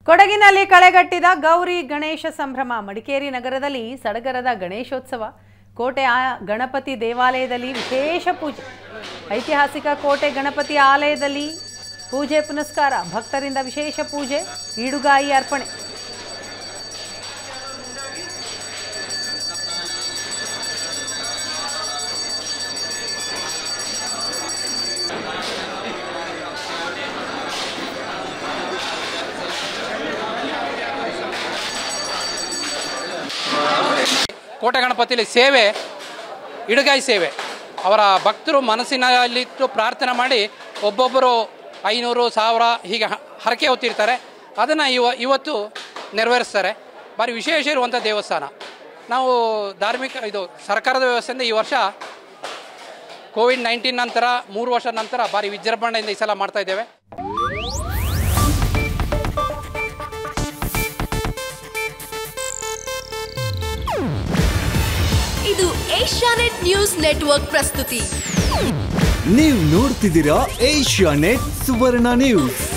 ಕೊಡಗಿನಲ್ಲಿ ಕಳೆಗಟ್ಟಿದ ಗೌರಿ ಗಣೇಶ ಸಂಭ್ರಮ ಮಡಿಕೇರಿ ನಗರದಲ್ಲಿ ಸಡಗರದ ಗಣೇಶೋತ್ಸವ ಕೋಟೆ ಆ ಗಣಪತಿ ದೇವಾಲಯದಲ್ಲಿ ವಿಶೇಷ ಪೂಜೆ ಐತಿಹಾಸಿಕ ಕೋಟೆ ಗಣಪತಿ ಆಲಯದಲ್ಲಿ ಪೂಜೆ ಪುನಸ್ಕಾರ ಭಕ್ತರಿಂದ ವಿಶೇಷ ಪೂಜೆ ಈಡುಗಾಯಿ ಅರ್ಪಣೆ ಕೋಟೆ ಗಣಪತಿಲಿ ಸೇವೆ ಇಡುಗಾಯಿ ಸೇವೆ ಅವರ ಭಕ್ತರು ಮನಸ್ಸಿನಲ್ಲಿಟ್ಟು ಪ್ರಾರ್ಥನೆ ಮಾಡಿ ಒಬ್ಬೊಬ್ಬರು ಐನೂರು ಸಾವಿರ ಹೀಗೆ ಹ- ಹರಕೆ ಹೊತ್ತಿರ್ತಾರೆ ಅದನ್ನು ಇವ ಇವತ್ತು ನೆರವೇರಿಸ್ತಾರೆ ಭಾರಿ ವಿಶೇಷ ಇರುವಂಥ ದೇವಸ್ಥಾನ ನಾವು ಧಾರ್ಮಿಕ ಇದು ಸರ್ಕಾರದ ವ್ಯವಸ್ಥೆಯಿಂದ ಈ ವರ್ಷ ಕೋವಿಡ್ ನೈನ್ಟೀನ್ ನಂತರ ಮೂರು ವರ್ಷದ ನಂತರ ಭಾರಿ ವಿಜೃಂಭಣೆಯಿಂದ ಈ ಸಲ ಮಾಡ್ತಾ ಇದ್ದೇವೆ ಇದು ಏಷ್ಯಾನೆಟ್ ನ್ಯೂಸ್ ನೆಟ್ವರ್ಕ್ ಪ್ರಸ್ತುತಿ ನೀವು ನೋಡ್ತಿದ್ದೀರಾ ಏಷ್ಯಾ ನೆಟ್ ಸುವರ್ಣ ನ್ಯೂಸ್